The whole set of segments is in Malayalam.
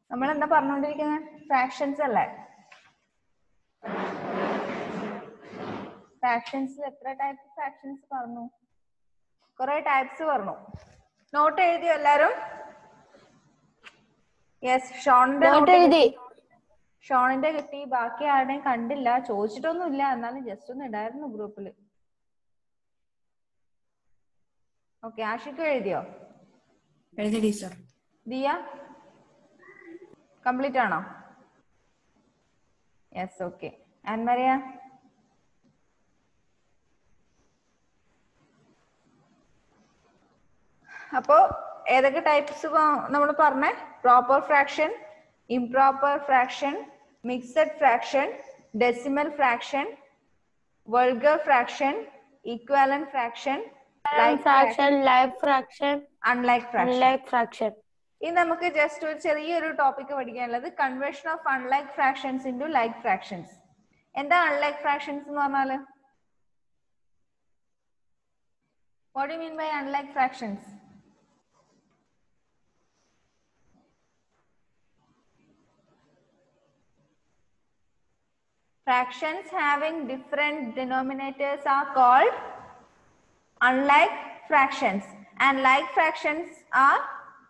നമ്മൾ എന്താ പറഞ്ഞുകൊണ്ടിരിക്കുന്നത് ഫ്രാക്ഷൻസ് അല്ലേ ഫ്രാക്ഷൻസിൽ എത്ര ടൈപ്പ് ഫ്രാക്ഷൻസ് പറഞ്ഞു കുറെ ടൈപ്സ് പറഞ്ഞു നോട്ട് എഴുതിയോ എല്ലാരും യെസ് ഷോണിന്റെ നോട്ട് എഴുതി ഷോണിന്റെ കിട്ടി ബാക്കി ആരുടെയും കണ്ടില്ല ചോദിച്ചിട്ടൊന്നുമില്ല എന്നാലും ജസ്റ്റ് ഒന്ന് ഇടായിരുന്നു ഗ്രൂപ്പിൽ ഓക്കെ ആഷിക്ക് എഴുതിയോ എഴുതി ടീച്ചർ ദിയ കംപ്ലീറ്റ് ആണോ യെസ് ഓക്കെ ആൻമരിയ അപ്പോ ഏതൊക്കെ ടൈപ്സ് നമ്മൾ പറഞ്ഞേ proper fraction improper fraction mixed fraction decimal fraction vulgar fraction equivalent fraction like fraction life fraction unlike fraction unlife fraction ഇനി നമുക്ക് ജസ്റ്റ് ഒരു ചെറിയൊരു ടോപ്പിക് പഠിക്കാനുള്ളത് conversion of unlike fractions into like fractions എന്താ അൺലൈക്ക് ഫ്രാക്ഷൻസ് എന്ന് പറഞ്ഞാല് what you mean by unlike fractions fractions having different denominators are called unlike fractions and like fractions are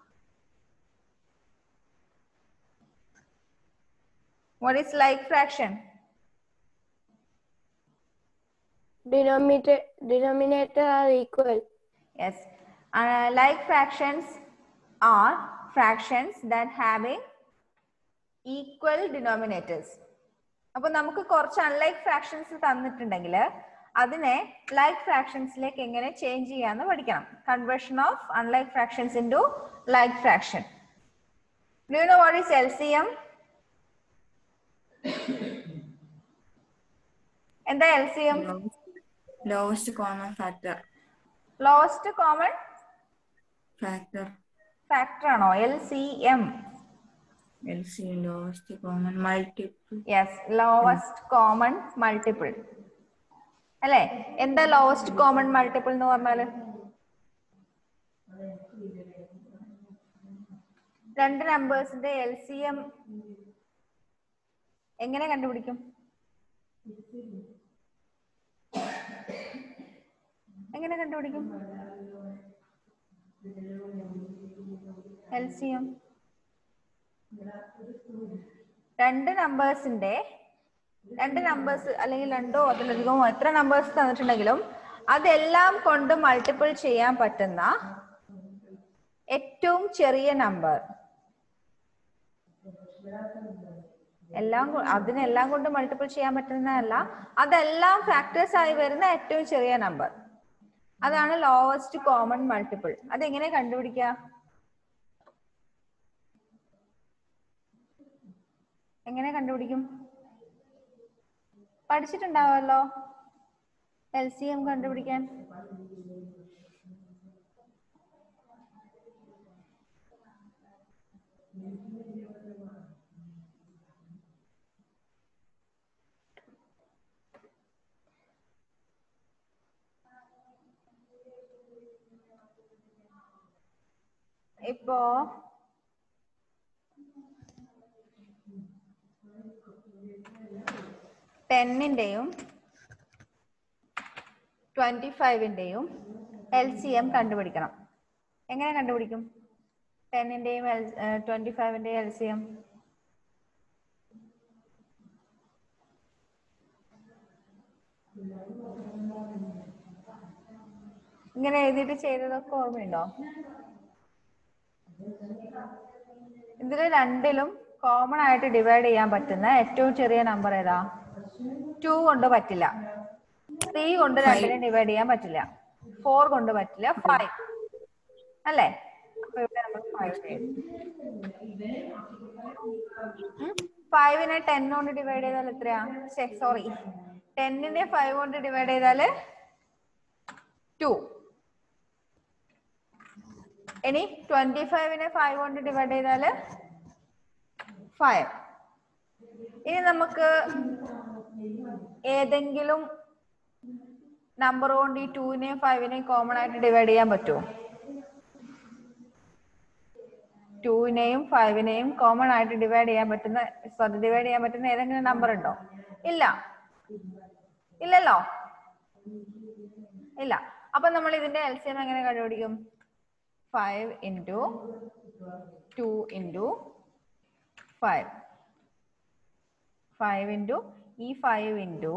what is like fraction denominator denominator are equal yes uh, like fractions are fractions that having equal denominators അപ്പൊ നമുക്ക് കുറച്ച് അൺലൈക്ക് ഫ്രാക്ഷൻസ് തന്നിട്ടുണ്ടെങ്കിൽ അതിനെ ലൈക്ക് ഫ്രാക്ഷൻസിലേക്ക് എങ്ങനെ ചേഞ്ച് ചെയ്യാന്ന് പഠിക്കണം conversion of unlike fractions into like fraction do you know what is L C M എന്താ L C M lowest common factor lowest common factor factor ആണോ L C M L C lowest common multiple yes lowest common multiple അല്ലെ എന്താ ലോവസ്റ്റ് കോമൺ മൾട്ടിപ്പിൾ എന്ന് പറഞ്ഞാല് രണ്ട് നമ്പേഴ്സിന്റെ എൽ സി എം എങ്ങനെ കണ്ടുപിടിക്കും എങ്ങനെ കണ്ടുപിടിക്കും എൽ സി എം രണ്ട് നമ്പേഴ്സിന്റെ രണ്ട് നമ്പേഴ്സ് അല്ലെങ്കിൽ രണ്ടോ അതിലധികമോ എത്ര നമ്പേഴ്സ് തന്നിട്ടുണ്ടെങ്കിലും അതെല്ലാം കൊണ്ട് മൾട്ടിപ്പിൾ ചെയ്യാൻ പറ്റുന്ന ഏറ്റവും ചെറിയ നമ്പർ എല്ലാം കൊ- അതിനെല്ലാം കൊണ്ട് മൾട്ടിപ്പിൾ ചെയ്യാൻ പറ്റുന്നതല്ല അതെല്ലാം ഫാക്ടേഴ്സ് ആയി വരുന്ന ഏറ്റവും ചെറിയ നമ്പർ അതാണ് ലോവസ്റ്റ് കോമൺ മൾട്ടിപ്പിൾ അതെങ്ങനെ കണ്ടുപിടിക്കുക എങ്ങനെ കണ്ടുപിടിക്കും പഠിച്ചിട്ടുണ്ടാവുമല്ലോ എൽ സി എം കണ്ടുപിടിക്കാൻ ഇപ്പോ ടെന്നിന്റെയും ട്വന്റി ഫൈവിന്റെയും എൽ സി എം കണ്ടുപിടിക്കണം എങ്ങനെ കണ്ടുപിടിക്കും ടെന്നിന്റെയും ട്വന്റി ഫൈവിന്റെയും എൽ സി എം ഇങ്ങനെ എഴുതിയിട്ട് ചെയ്തതൊക്കെ ഓർമ്മയുണ്ടോ ഇതിൽ രണ്ടിലും കോമൺ ആയിട്ട് ഡിവൈഡ് ചെയ്യാൻ പറ്റുന്ന ഏറ്റവും ചെറിയ നമ്പർ ഏതാ ടു കൊണ്ട് പറ്റില്ല ത്രീ കൊണ്ട് രണ്ടിനെ ഡിവൈഡ് ചെയ്യാൻ പറ്റില്ല ഫോർ കൊണ്ട് പറ്റില്ല ഫൈവ് അല്ലേ അപ്പൊ ഇവിടെ നമ്മൾ ഫൈവ് ഫൈവിനെ ടെൻ കൊണ്ട് ഡിവൈഡ് ചെയ്താൽ എത്രയാ സോറി ടെന്നിനെ ഫൈവ് കൊണ്ട് ഡിവൈഡ് ചെയ്താല് ടു ഇനി ട്വന്റി ഫൈവിനെ ഫൈവ് കൊണ്ട് ഡിവൈഡ് ചെയ്താല് ഫൈവ് ഇനി നമുക്ക് ഏതെങ്കിലും നമ്പർ കൊണ്ട് ഈ ടൂവിനെയും ഫൈവിനെയും കോമൺ ആയിട്ട് ഡിവൈഡ് ചെയ്യാൻ പറ്റുമോ ടൂവിനെയും ഫൈവിനെയും കോമൺ ആയിട്ട് ഡിവൈഡ് ചെയ്യാൻ പറ്റുന്ന സോറി ഡിവൈഡ് ചെയ്യാൻ പറ്റുന്ന ഏതെങ്കിലും നമ്പർ ഉണ്ടോ ഇല്ല ഇല്ലല്ലോ ഇല്ല അപ്പൊ നമ്മൾ ഇതിന്റെ എൽസിയം എങ്ങനെ കണ്ടുപിടിക്കും five into two into five five into ഈ ഫൈവ് ഇൻറ്റു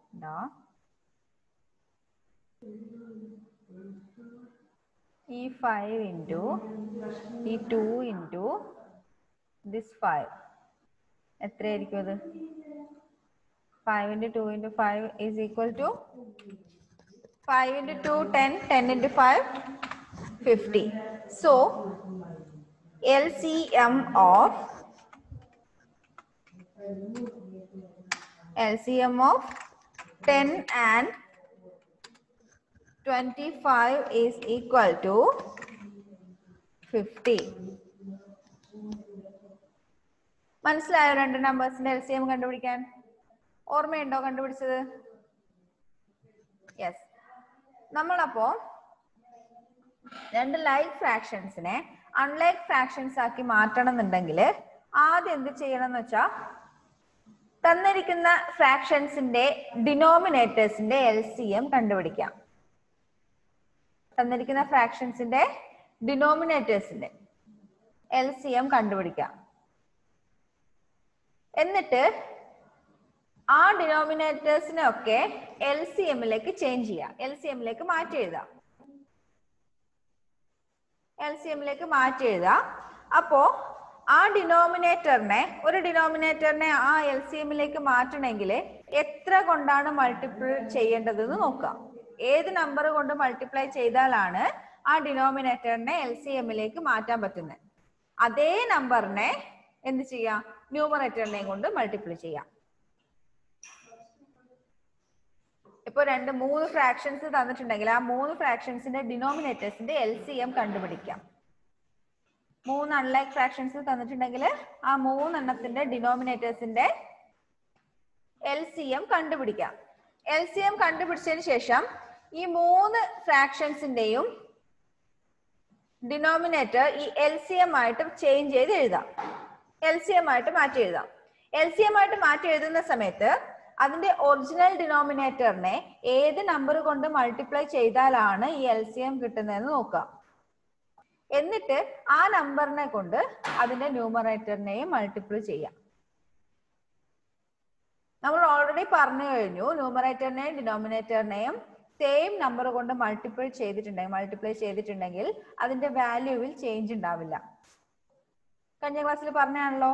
ഈ ഫൈവ് ഇൻറ്റു ഈ ടു ഇൻറ്റു ദിസ് ഫൈവ് എത്രയായിരിക്കും അത് five into two into five is equal to five into two ten ten into five fifty so L C M of LCM of 10 and 25 is equal to 50. മനസ്സിലായോ രണ്ട് നമ്പേഴ്സിന്റെ എൽ സി എം കണ്ടുപിടിക്കാൻ ഓർമ്മയുണ്ടോ കണ്ടുപിടിച്ചത് യെസ് നമ്മളപ്പോ രണ്ട് ലൈക്ക് ഫ്രാക്ഷൻസിനെ അൺലൈക്ക് ഫ്രാക്ഷൻസ് ആക്കി മാറ്റണം എന്നുണ്ടെങ്കിൽ ആദ്യം എന്ത് ചെയ്യണം എന്ന് വെച്ചാൽ തന്നിരിക്കുന്ന ഫ്രാക്ഷൻസിന്റെ ഡിനോമിനേറ്റേഴ്സിന്റെ എൽ സി എം കണ്ടുപിടിക്കാം തന്നിരിക്കുന്ന ഫ്രാക്ഷൻസിന്റെ ഡിനോമിനേറ്റേഴ്സിന്റെ എൽ സി എം കണ്ടുപിടിക്കാം എന്നിട്ട് ആ ഡിനോമിനേറ്റേഴ്സിനെ ഒക്കെ എൽ സി എമ്മിലേക്ക് ചേഞ്ച് ചെയ്യാം എൽ സി എമ്മിലേക്ക് മാറ്റി എഴുതാം എൽ സി എമ്മിലേക്ക് മാറ്റി എഴുതാം അപ്പോ ആ ഡിനോമിനേറ്ററിനെ ഒരു ഡിനോമിനേറ്ററിനെ ആ എൽ സി എമ്മിലേക്ക് മാറ്റണമെങ്കിൽ എത്ര കൊണ്ടാണ് മൾട്ടിപ്പിൾ ചെയ്യേണ്ടതെന്ന് നോക്കാം ഏത് നമ്പർ കൊണ്ട് മൾട്ടിപ്ലൈ ചെയ്താലാണ് ആ ഡിനോമിനേറ്ററിനെ എൽ സി എമ്മിലേക്ക് മാറ്റാൻ പറ്റുന്നത് അതേ നമ്പറിനെ എന്ത് ചെയ്യാം ന്യൂമറേറ്ററിനെയും കൊണ്ട് മൾട്ടിപ്ലൈ ചെയ്യാം ഇപ്പൊ രണ്ട് മൂന്ന് ഫ്രാക്ഷൻസ് തന്നിട്ടുണ്ടെങ്കിൽ ആ മൂന്ന് ഫ്രാക്ഷൻസിന്റെ ഡിനോമിനേറ്റേഴ്സിന്റെ എൽ സി എം കണ്ടുപിടിക്കാം മൂന്ന് അൺലൈക്ക് ഫ്രാക്ഷൻസ് തന്നിട്ടുണ്ടെങ്കിൽ ആ മൂന്നെണ്ണത്തിന്റെ ഡിനോമിനേറ്റേഴ്സിന്റെ എൽ സി എം കണ്ടുപിടിക്കാം എൽ സി എം കണ്ടുപിടിച്ചതിന് ശേഷം ഈ മൂന്ന് ഫ്രാക്ഷൻസിന്റെയും ഡിനോമിനേറ്റർ ഈ എൽ സി എം ആയിട്ട് ചേഞ്ച് ചെയ്ത് എഴുതാം എൽ സി എം ആയിട്ട് മാറ്റി എഴുതാം എൽ സി എം ആയിട്ട് മാറ്റി എഴുതുന്ന സമയത്ത് അതിന്റെ ഒറിജിനൽ ഡിനോമിനേറ്ററിനെ ഏത് നമ്പർ കൊണ്ട് മൾട്ടിപ്ലൈ ചെയ്താലാണ് ഈ എൽ സി എം കിട്ടുന്നതെന്ന് നോക്കാം എന്നിട്ട് ആ നമ്പറിനെ കൊണ്ട് അതിന്റെ ന്യൂമറേറ്ററിനെയും മൾട്ടിപ്പിൾ ചെയ്യാം നമ്മൾ ഓൾറെഡി പറഞ്ഞു കഴിഞ്ഞു ന്യൂമറേറ്ററിനെയും ഡിനോമിനേറ്ററിനെയും സെയിം നമ്പർ കൊണ്ട് മൾട്ടിപ്പിൾ ചെയ്തിട്ടുണ്ടെങ്കിൽ മൾട്ടിപ്ലൈ ചെയ്തിട്ടുണ്ടെങ്കിൽ അതിന്റെ വാല്യൂവിൽ ചേഞ്ച് ഉണ്ടാവില്ല കഴിഞ്ഞ ക്ലാസ്സിൽ പറഞ്ഞാണല്ലോ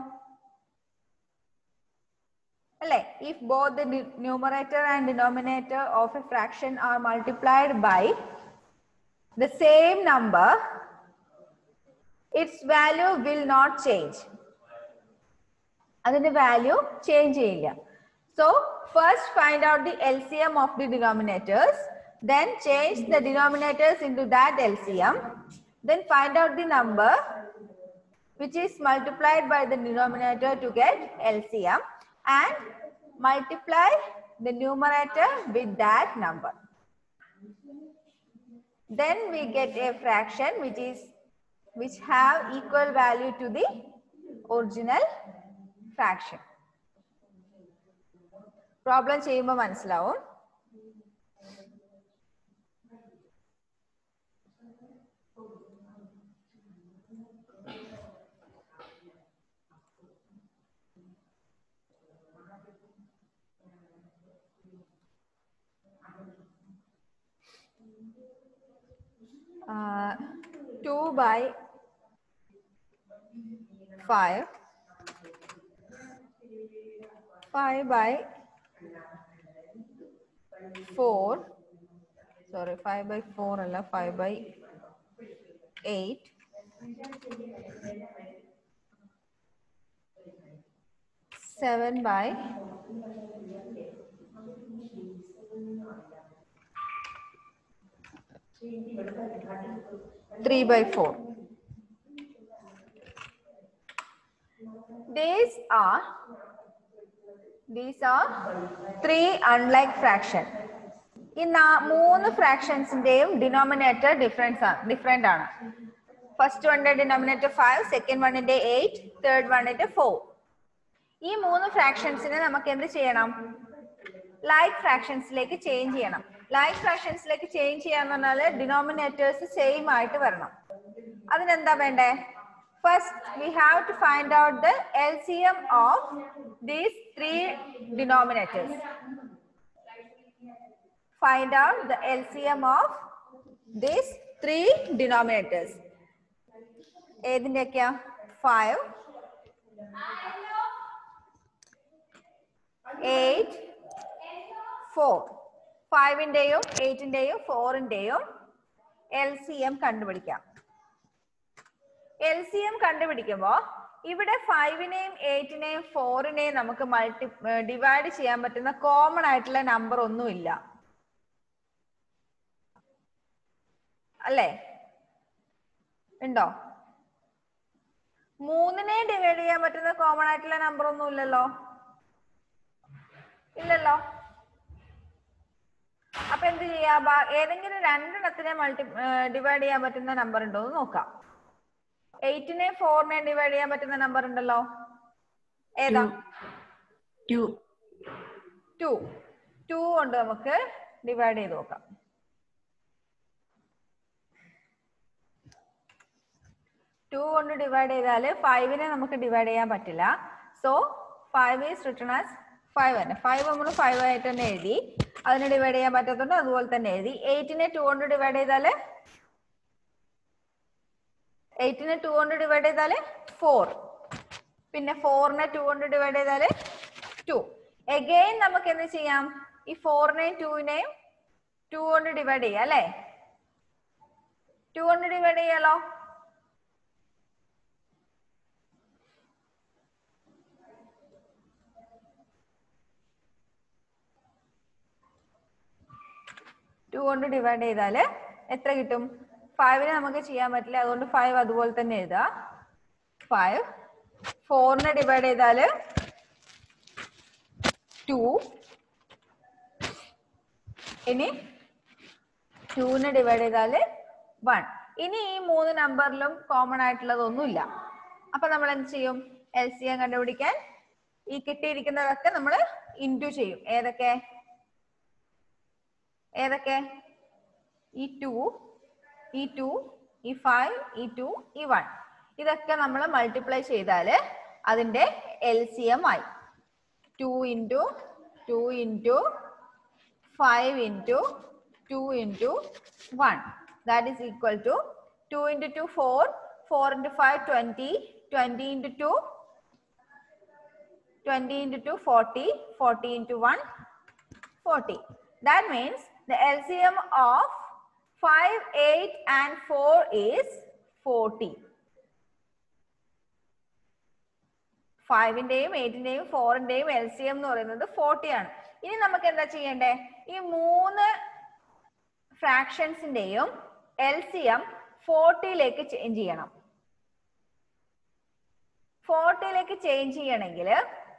അല്ലേ if both the numerator and denominator of a fraction are multiplied by the same number its value will not change അതിന്റെ വാല്യൂ ചേഞ്ച് ചെയ്യില്ല so first find out the L C M of the denominators then change the denominators into that LCM then find out the number which is multiplied by the denominator to get LCM and multiply the numerator with that number then we get a fraction which is which have equal value to the original fraction problem ചെയ്യുമ്പോൾ മനസ്സിലാവും uh, 2 by 5 5 by 4 sorry 5 by 4 അല്ല 5 by 8 7 by 3 by 4 these are these are three unlike fraction ഈ നാ- മൂന്ന് ഫ്രാക്ഷൻസിന്റെയും ഡിനോമിനേറ്റർ ഡിഫറൻസ് ആണ് ഡിഫറെന്റ് ആണ് ഫസ്റ്റ് വണ്ണിന്റെ ഡിനോമിനേറ്റർ ഫൈവ് സെക്കൻഡ് വണ്ണിന്റെ എയ്റ്റ് തേർഡ് വണ്ണിന്റെ ഫോർ ഈ മൂന്ന് ഫ്രാക്ഷൻസിനെ നമുക്ക് എന്ത് ചെയ്യണം ലൈക്ക് ഫ്രാക്ഷൻസിലേക്ക് ചേഞ്ച് ചെയ്യണം ലൈക്ക് ഫ്രാക്ഷൻസിലേക്ക് ചേഞ്ച് ചെയ്യാന്ന് പറഞ്ഞാൽ ഡിനോമിനേറ്റേഴ്സ് സെയിം ആയിട്ട് വരണം അതിനെന്താ വേണ്ടേ first we have to find out the L C M of these three denominators find out the LCM of these three denominators. ഏതിന്റെയൊക്കെയാ ഫൈവ് എയ്റ്റ് ഫോർ ഫൈവിന്റെയും എയ്റ്റിന്റെയും ഫോറിന്റെയും എൽ സി എം കണ്ടുപിടിക്കാം എൽ സി എം കണ്ടുപിടിക്കുമ്പോ ഇവിടെ ഫൈവിനെയും എയ്റ്റിനെയും ഫോറിനെയും നമുക്ക് മൾട്ടി ഡിവൈഡ് ചെയ്യാൻ പറ്റുന്ന കോമൺ ആയിട്ടുള്ള നമ്പർ ഒന്നുമില്ല അല്ലേ ഉണ്ടോ മൂന്നിനെ ഡിവൈഡ് ചെയ്യാൻ പറ്റുന്ന കോമൺ ആയിട്ടുള്ള നമ്പർ ഒന്നും ഇല്ലല്ലോ ഇല്ലല്ലോ അപ്പൊ എന്ത് ചെയ്യാ ബാ- ഏതെങ്കിലും രണ്ടെണ്ണത്തിനെ മൾട്ടി ഡിവൈഡ് ചെയ്യാൻ പറ്റുന്ന നമ്പർ ഉണ്ടോ എന്ന് നോക്കാം എയ്റ്റിനെ ഫോറിനെ ഡിവൈഡ് ചെയ്യാൻ പറ്റുന്ന നമ്പർ ഉണ്ടല്ലോ ഏതാ ടു ടു ടു കൊണ്ട് നമുക്ക് ഡിവൈഡ് ചെയ്ത് നോക്കാം ടു കൊണ്ട് ഡിവൈഡ് ചെയ്താൽ ഫൈവിനെ നമുക്ക് ഡിവൈഡ് ചെയ്യാൻ പറ്റില്ല so five is return as five തന്നെ ഫൈവ് നമ്മൾ ഫൈവ് ആയിട്ട് തന്നെ എഴുതി അതിനെ ഡിവൈഡ് ചെയ്യാൻ പറ്റാത്തതുകൊണ്ട് അതുപോലെ തന്നെ എഴുതി എയ്റ്റിനെ ടു കൊണ്ട് ഡിവൈഡ് ചെയ്താൽ എയ്റ്റിനെ ടു കൊണ്ട് ഡിവൈഡ് ചെയ്താൽ ഫോർ പിന്നെ ഫോറിനെ ടു കൊണ്ട് ഡിവൈഡ് ചെയ്താൽ ടു എഗെയിൻ നമുക്ക് എന്ത് ചെയ്യാം ഈ ഫോറിനെയും ടൂവിനെയും ടു കൊണ്ട് ഡിവൈഡ് ചെയ്യാം അല്ലേ ടു കൊണ്ട് ഡിവൈഡ് ചെയ്യാലോ ടു കൊണ്ട് ഡിവൈഡ് ചെയ്താൽ എത്ര കിട്ടും ഫൈവിനെ നമുക്ക് ചെയ്യാൻ പറ്റില്ല അതുകൊണ്ട് ഫൈവ് അതുപോലെ തന്നെ എഴുതുക ഫൈവ് ഫോറിനെ ഡിവൈഡ് ചെയ്താൽ ടു ഇനി ടൂനെ ഡിവൈഡ് ചെയ്താൽ വൺ ഇനി ഈ മൂന്ന് നമ്പറിലും കോമൺ ആയിട്ടുള്ളതൊന്നുമില്ല അപ്പൊ നമ്മൾ എന്ത് ചെയ്യും എൽ സി എം കണ്ടുപിടിക്കാൻ ഈ കിട്ടിയിരിക്കുന്നതൊക്കെ നമ്മൾ ഇൻറ്റു ചെയ്യും ഏതൊക്കെ ഏതൊക്കെ ഈ ടു ഈ ടു ഈ ഫൈവ് ഈ ടു ഈ വൺ ഇതൊക്കെ നമ്മൾ മൾട്ടിപ്ലൈ ചെയ്താൽ അതിന്റെ എൽ സി എം ആയി two into two into five into two into one that is equal to two into two four four into five twenty twenty into two twenty into two forty forty into one 40. That means the LCM of 5, 8 and 4 is 40. ഫൈവിന്റെയും എയ്റ്റിന്റെയും ഫോറിന്റെയും എൽ സി എം എന്ന് പറയുന്നത് ഫോർട്ടി ആണ് ഇനി നമുക്ക് എന്താ ചെയ്യണ്ടേ ഈ മൂന്ന് ഫ്രാക്ഷൻസിന്റെയും എൽ സി എം ഫോർട്ടിയിലേക്ക് ചേഞ്ച് ചെയ്യണം ഫോർട്ടിയിലേക്ക് ചേഞ്ച് ചെയ്യണമെങ്കിൽ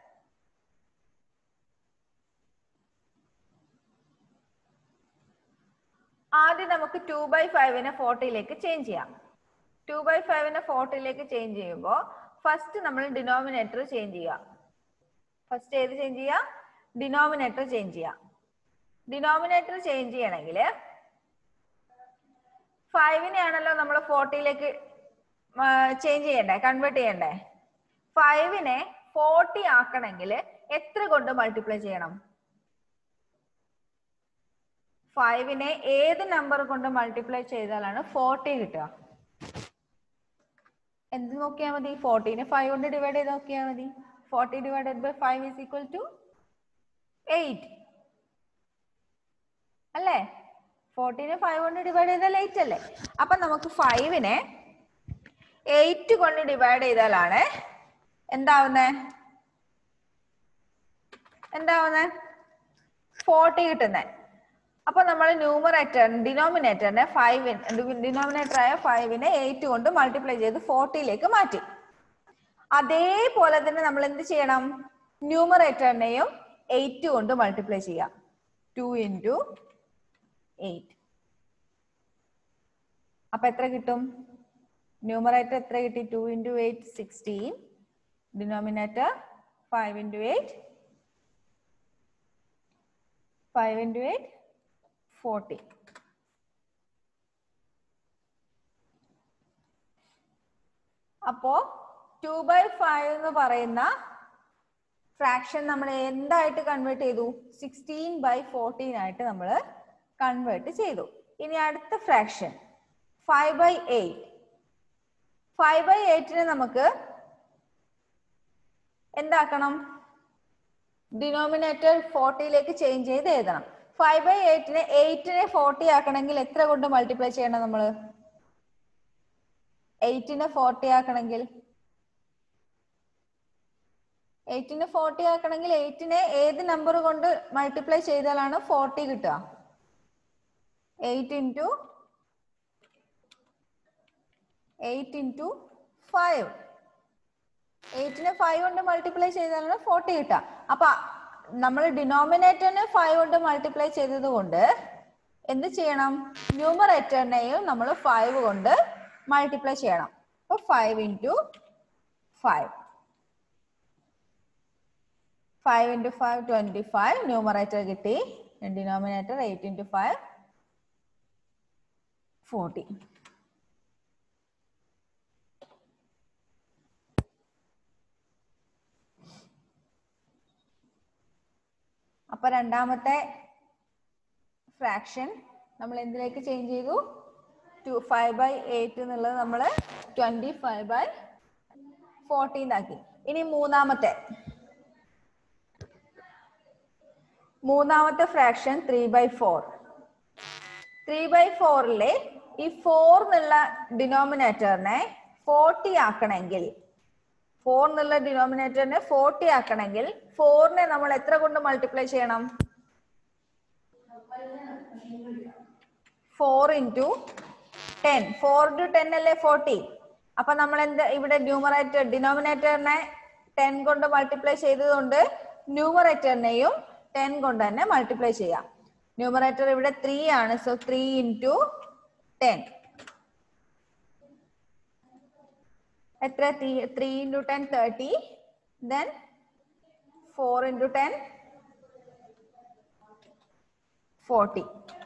ആദ്യം നമുക്ക് ടു ബൈ ഫൈവിനെ ഫോർട്ടിയിലേക്ക് ചേഞ്ച് ചെയ്യാം ടു ബൈ ഫൈവിനെ ഫോർട്ടിയിലേക്ക് ചേഞ്ച് ചെയ്യുമ്പോൾ ഫസ്റ്റ് നമ്മൾ ഡിനോമിനേറ്റർ ചേഞ്ച് ചെയ്യാം ഫസ്റ്റ് ഏത് ചേഞ്ച് ചെയ്യാം ഡിനോമിനേറ്റർ ചേഞ്ച് ചെയ്യാം ഡിനോമിനേറ്റർ ചേഞ്ച് ചെയ്യണമെങ്കിൽ ഫൈവിനെ ആണല്ലോ നമ്മൾ ഫോർട്ടിയിലേക്ക് ചേഞ്ച് ചെയ്യണ്ടേ കൺവേർട്ട് ചെയ്യണ്ടേ ഫൈവിനെ ഫോർട്ടി ആക്കണമെങ്കിൽ എത്ര കൊണ്ട് മൾട്ടിപ്ലൈ ചെയ്യണം ഫൈവിനെ ഏത് നമ്പർ കൊണ്ട് മൾട്ടിപ്ലൈ ചെയ്താലാണ് ഫോർട്ടി കിട്ടുക എന്ത് നോക്കിയാൽ മതി ഫോർട്ടീനെ ഫൈവ് കൊണ്ട് ഡിവൈഡ് ചെയ്ത് നോക്കിയാൽ മതി forty divided by five is equal to eight അല്ലേ ഫോർട്ടീനെ ഫൈവ് കൊണ്ട് ഡിവൈഡ് ചെയ്താൽ എയ്റ്റ് അല്ലേ അപ്പൊ നമുക്ക് ഫൈവിനെ എയ്റ്റ് കൊണ്ട് ഡിവൈഡ് ചെയ്താലാണ് എന്താവുന്നേ എന്താവുന്നേ ഫോർട്ടി കിട്ടുന്നത് അപ്പൊ നമ്മൾ ന്യൂമറേറ്റർ ഡിനോമിനേറ്ററിനെ ഫൈവ് ഡിനോമിനേറ്റർ ആയ ഫൈവിനെ എയ്റ്റ് കൊണ്ട് മൾട്ടിപ്ലൈ ചെയ്ത് ഫോർട്ടിയിലേക്ക് മാറ്റി അതേപോലെ തന്നെ നമ്മൾ എന്ത് ചെയ്യണം ന്യൂമറേറ്ററിനെയും എയ്റ്റ് കൊണ്ട് മൾട്ടിപ്ലൈ ചെയ്യാം ടു ഇൻറ്റു എയ്റ്റ് അപ്പൊ എത്ര കിട്ടും ന്യൂമറേറ്റർ എത്ര കിട്ടി two into eight sixteen denominator five into eight five into eight forty അപ്പോ ടു ബൈ ഫൈവ് എന്ന് പറയുന്ന ഫ്രാക്ഷൻ നമ്മൾ എന്തായിട്ട് കൺവേർട്ട് ചെയ്തു സിക്സ്റ്റീൻ ബൈ ഫോർട്ടീൻ ആയിട്ട് നമ്മൾ കൺവേർട്ട് ചെയ്തു ഇനി അടുത്ത fraction five by eight five by എയ്റ്റിനെ നമുക്ക് എന്താക്കണം ഡിനോമിനേറ്റർ ഫോർട്ടിയിലേക്ക് ചേഞ്ച് ചെയ്ത് എഴുതണം ഫൈവ് ബൈ എയ്റ്റിനെ എയ്റ്റിനെ ഫോർട്ടി ആക്കണമെങ്കിൽ എത്ര കൊണ്ട് മൾട്ടിപ്ലൈ ചെയ്യണം നമ്മൾ എയ്റ്റിനെ ഫോർട്ടി ആക്കണമെങ്കിൽ എയ്റ്റിനെ ഫോർട്ടി ആക്കണമെങ്കിൽ എയ്റ്റിനെ ഏത് നമ്പർ കൊണ്ട് മൾട്ടിപ്ലൈ ചെയ്താലാണ് ഫോർട്ടി കിട്ടുക eight into eight into five എയ്റ്റിനെ ഫൈവ് കൊണ്ട് മൾട്ടിപ്ലൈ ചെയ്താലാണ് ഫോർട്ടി കിട്ടുക അപ്പൊ നമ്മൾ ഡിനോമിനേറ്ററിനെ ഫൈവ് കൊണ്ട് മൾട്ടിപ്ലൈ ചെയ്തത് കൊണ്ട് എന്ത് ചെയ്യണം ന്യൂമറേറ്ററിനെയും നമ്മൾ ഫൈവ് കൊണ്ട് മൾട്ടിപ്ലൈ ചെയ്യണം അപ്പൊ five into five five into five twenty five numerator കിട്ടി denominator eight into five forty അപ്പൊ രണ്ടാമത്തെ ഫ്രാക്ഷൻ നമ്മൾ എന്തിലേക്ക് ചേഞ്ച് ചെയ്തു ടു ഫൈവ് ബൈ എയ്റ്റ് എന്നുള്ളത് നമ്മൾ ട്വന്റി ഫൈവ് ബൈ ഫോർട്ടീൻ ആക്കി ഇനി മൂന്നാമത്തെ മൂന്നാമത്തെ fraction three by four three by ഫോറിലെ ഈ ഫോർ എന്നുള്ള ഡിനോമിനേറ്ററിനെ ഫോർട്ടി ആക്കണമെങ്കിൽ ഫോർ എന്നുള്ള ഡിനോമിനേറ്ററിനെ ഫോർട്ടി ആക്കണമെങ്കിൽ ഫോറിനെ നമ്മൾ എത്ര കൊണ്ട് മൾട്ടിപ്ലൈ ചെയ്യണം four into ten four into ten അല്ലേ ഫോർട്ടി അപ്പൊ നമ്മൾ എന്ത് ഇവിടെ ന്യൂമറേറ്റർ ഡിനോമിനേറ്ററിനെ ടെൻ കൊണ്ട് മൾട്ടിപ്ലൈ ചെയ്തതുകൊണ്ട് ന്യൂമറേറ്ററിനെയും ടെൻ കൊണ്ട് തന്നെ മൾട്ടിപ്ലൈ ചെയ്യാം ന്യൂമറേറ്റർ ഇവിടെ ത്രീ ആണ് സോ ത്രീ ഇൻറ്റു ടെൻ എത്ര three into ten thirty then four into ten forty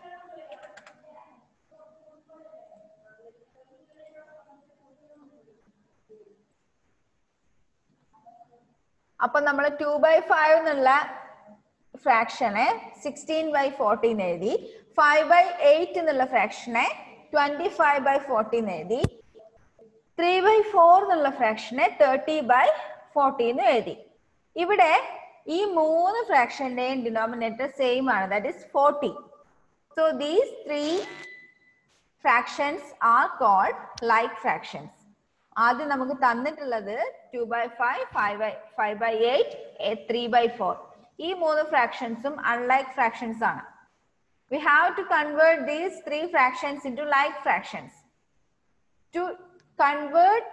അപ്പൊ നമ്മൾ ടു ബൈ ഫൈവ് എന്നുള്ള ഫ്രാക്ഷനെ സിക്സ്റ്റീൻ ബൈ ഫോർട്ടീൻ എഴുതി ഫൈവ് ബൈ എയ്റ്റ് എന്നുള്ള ഫ്രാക്ഷനെ ട്വന്റി ഫൈവ് ബൈ ഫോർട്ടീൻ എഴുതി ത്രീ ബൈ ഫോർ എന്നുള്ള ഫ്രാക്ഷനെ തേർട്ടി ബൈ ഫോർട്ടീൻ എഴുതി ഇവിടെ ഈ മൂന്ന് ഫ്രാക്ഷന്റെയും ഡിനോമിനേറ്റർ സെയിം ആണ് that is forty so these three fractions are called like fractions ആദ്യം നമുക്ക് തന്നിട്ടുള്ളത് to by five five by five by eight three by four ഈ മൂന്ന് ഫ്രാക്ഷൻസും അൺലൈക്ക് ഫ്രാക്ഷൻസ് ആണ് we have to convert these three fractions into like fractions to convert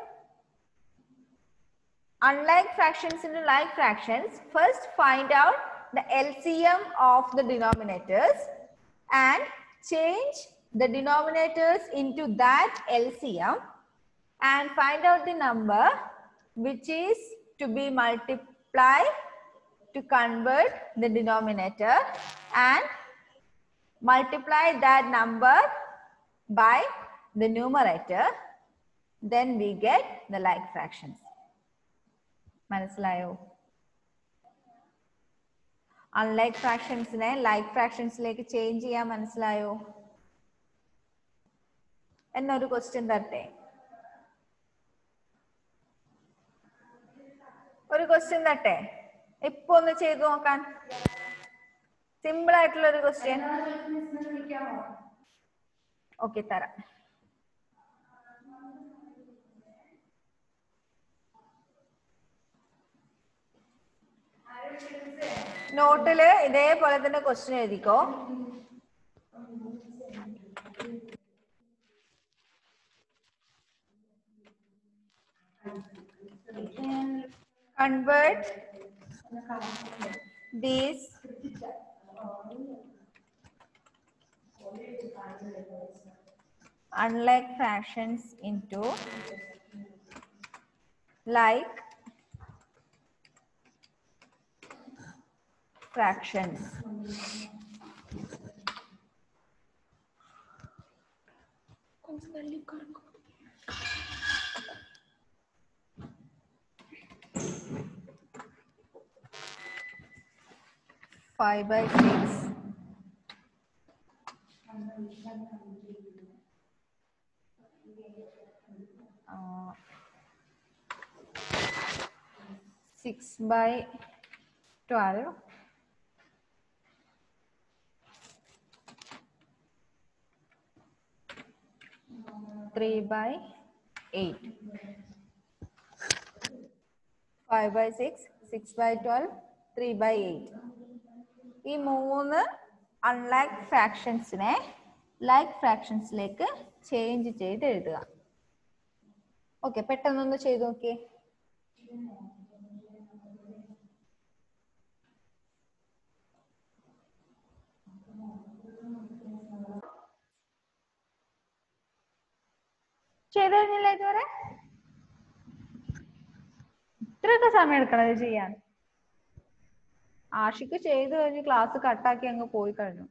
unlike fractions into like fractions, first find out the LCM of the denominators and change the denominators into that LCM and find out the number which is to be multiplied to convert the denominator and multiply that number by the numerator then we get the like fractions മനസ്സിലായോ അൺലൈക്ക് ഫ്രാക്ഷൻസിനെ ലൈക്ക് ഫ്രാക്ഷൻസിലേക്ക് ചേഞ്ച് ചെയ്യാൻ മനസ്സിലായോ എന്നൊരു ക്വസ്റ്റ്യൻ തരട്ടെ ഒരു ക്വസ്റ്റ്യൻ തട്ടെ ഇപ്പൊ ഒന്ന് ചെയ്തു നോക്കാൻ സിമ്പിൾ ആയിട്ടുള്ള ഒരു ക്വസ്റ്റ്യൻ ഓക്കെ തരാം നോട്ടില് ഇതേപോലെ തന്നെ ക്വസ്റ്റ്യൻ എഴുതിക്കോ convert these unlike fractions into like fractions. Five by six. Uh, six by twelve. Three by eight. Five by six, six by twelve, three by eight. ഈ മൂന്ന് അൺലൈക്ക് ഫ്രാക്ഷൻസിനെ ലൈക്ക് ഫ്രാക്ഷൻസിലേക്ക് ചേഞ്ച് ചെയ്ത് എഴുതുക ഓക്കെ പെട്ടെന്നൊന്ന് ചെയ്ത് നോക്കിയേ ചെയ്ത് കഴിഞ്ഞില്ല ഇതുവരെ ഇത്രയൊക്കെ സമയം എടുക്കണം ഇത് ചെയ്യാൻ ആഷിക്ക് ചെയ്ത് കഴിഞ്ഞ് ക്ലാസ് കട്ടാക്കി അങ്ങ് പോയി കഴിഞ്ഞു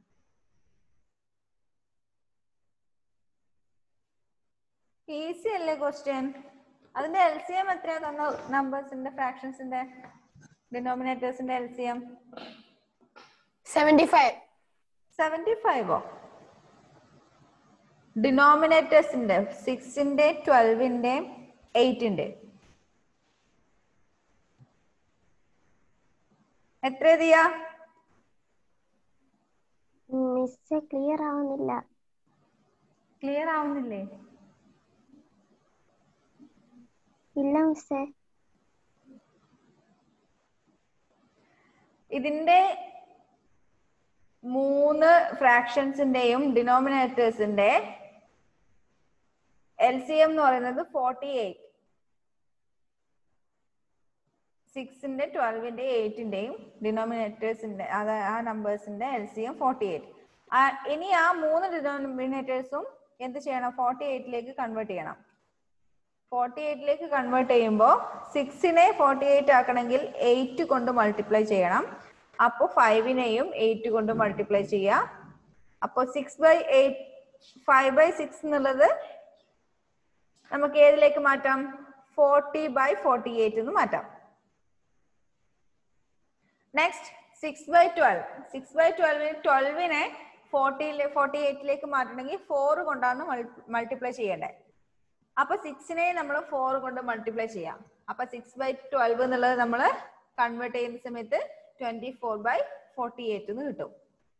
ഈസി അല്ലേ ക്വസ്റ്റ്യൻ അതിന്റെ എൽ സി എം എത്രയാ തന്ന നമ്പേഴ്സിന്റെ ഫ്രാക്ഷൻസിന്റെ ഡിനോമിനേറ്റേഴ്സിന്റെ L C M seventy five seventy ഫൈവോ ഡിനോമിനേറ്റേഴ്സിന്റെ സിക്സിന്റെ ട്വൽവിന്റെ എയ്റ്റിന്റെ എത്ര ചെയ്യാ മിസ് ക്ലിയർ ആവുന്നില്ല ക്ലിയർ ആവുന്നില്ലേ ഇല്ല മിസ്സേ ഇതിന്റെ മൂന്ന് ഫ്രാക്ഷൻസിന്റെയും ഡിനോമിനേറ്റേഴ്സിന്റെ എൽ സി എം എന്ന് പറയുന്നത് ഫോർട്ടി എയ്റ്റ് സിക്സിന്റെ ട്വൽവിന്റെ എയ്റ്റിന്റെയും ഡിനോമിനേറ്റേഴ്സിന്റെ അത് ആ നമ്പേഴ്സിന്റെ L C M forty eight ഇനി ആ മൂന്ന് ഡിനോമിനേറ്റേഴ്സും എന്ത് ചെയ്യണം ഫോർട്ടി എയ്റ്റിലേക്ക് കൺവേർട്ട് ചെയ്യണം ഫോർട്ടി എയ്റ്റിലേക്ക് കൺവേർട്ട് ചെയ്യുമ്പോൾ സിക്സിനെ ഫോർട്ടി എയ്റ്റ് ആക്കണമെങ്കിൽ എയ്റ്റ് കൊണ്ട് മൾട്ടിപ്ലൈ ചെയ്യണം അപ്പോൾ ഫൈവിനെയും എയ്റ്റ് കൊണ്ട് മൾട്ടിപ്ലൈ ചെയ്യാം അപ്പോൾ six by eight five by six എന്നുള്ളത് നമുക്ക് ഏതിലേക്ക് മാറ്റാം ഫോർട്ടി ബൈ ഫോർട്ടി എയ്റ്റ് എന്ന് മാറ്റാം next six by twelve six by ട്വൽവിന് ട്വൽവിനെ ഫോർട്ടിയിലെ ഫോർട്ടി എയ്റ്റിലേക്ക് മാറ്റണമെങ്കിൽ ഫോർ കൊണ്ടാണ് മൾട്ടിപ്ലൈ ചെയ്യേണ്ടത് അപ്പൊ സിക്സിനെ നമ്മൾ ഫോർ കൊണ്ട് മൾട്ടിപ്ലൈ ചെയ്യാം അപ്പൊ സിക്സ് ബൈ ട്വൽവ് എന്നുള്ളത് നമ്മൾ കൺവേർട്ട് ചെയ്യുന്ന സമയത്ത് twenty four by forty eight എന്ന് കിട്ടും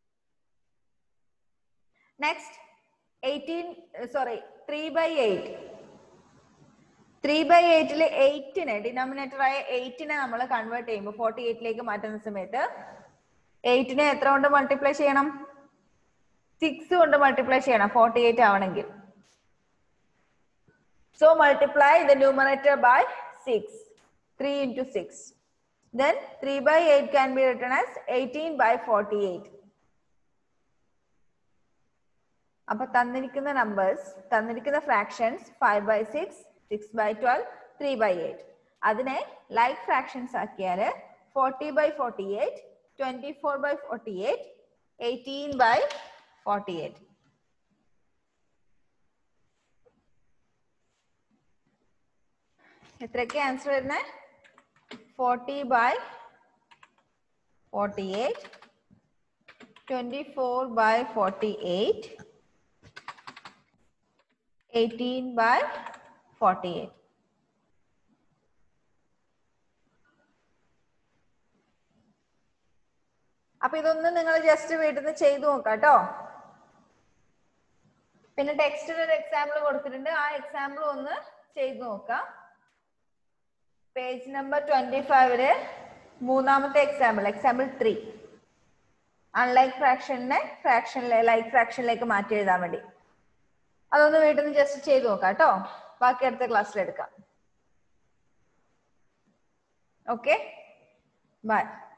next eighteen sorry three by eight three by എയ്റ്റില് എയ്റ്റിനെ ഡിനോമിനേറ്റർ ആയ എയ്റ്റിനെ നമ്മൾ കൺവേർട്ട് ചെയ്യുമ്പോൾ ഫോർട്ടി എയ്റ്റിലേക്ക് മാറ്റുന്ന സമയത്ത് എയ്റ്റിനെ എത്ര കൊണ്ട് മൾട്ടിപ്ലൈ ചെയ്യണം സിക്സ് കൊണ്ട് മൾട്ടിപ്ലൈ ചെയ്യണം ഫോർട്ടി എയ്റ്റ് ആവണമെങ്കിൽ So multiply the numerator by 6. 3 into 6. Then 3 by 8 can be written as 18 by 48. അപ്പൊ തന്നിരിക്കുന്ന നമ്പേഴ്സ് തന്നിരിക്കുന്ന fractions five by six six by twelve three by eight അതിനെ ലൈക്ക് ഫ്രാക്ഷൻസ് ആക്കിയാൽ forty by forty eight twenty four by forty eight eighteen by forty eight എത്രയൊക്കെ ആൻസർ വരുന്നത് forty by forty eight twenty four by forty eight eighteen by forty eight അപ്പൊ ഇതൊന്ന് നിങ്ങൾ ജസ്റ്റ് വീട്ടിൽ നിന്ന് ചെയ്തു നോക്കാം കേട്ടോ പിന്നെ ടെക്സ്റ്റിൽ ഒരു എക്സാമ്പിൾ കൊടുത്തിട്ടുണ്ട് ആ എക്സാമ്പിൾ ഒന്ന് ചെയ്തു നോക്കാം പേജ് നമ്പർ ട്വന്റി ഫൈവില് മൂന്നാമത്തെ എക്സാമ്പിൾ എക്സാമ്പിൾ ത്രീ അൺലൈക്ക് ഫ്രാക്ഷനെ ഫ്രാക്ഷനിലെ ലൈക്ക് ഫ്രാക്ഷനിലേക്ക് മാറ്റി എഴുതാൻ വേണ്ടി അതൊന്ന് വീട്ടിൽ നിന്ന് ജസ്റ്റ് ചെയ്ത് നോക്കാം കേട്ടോ ബാക്കി അടുത്ത ക്ലാസ്സിൽ എടുക്കാം ഓക്കെ ബൈ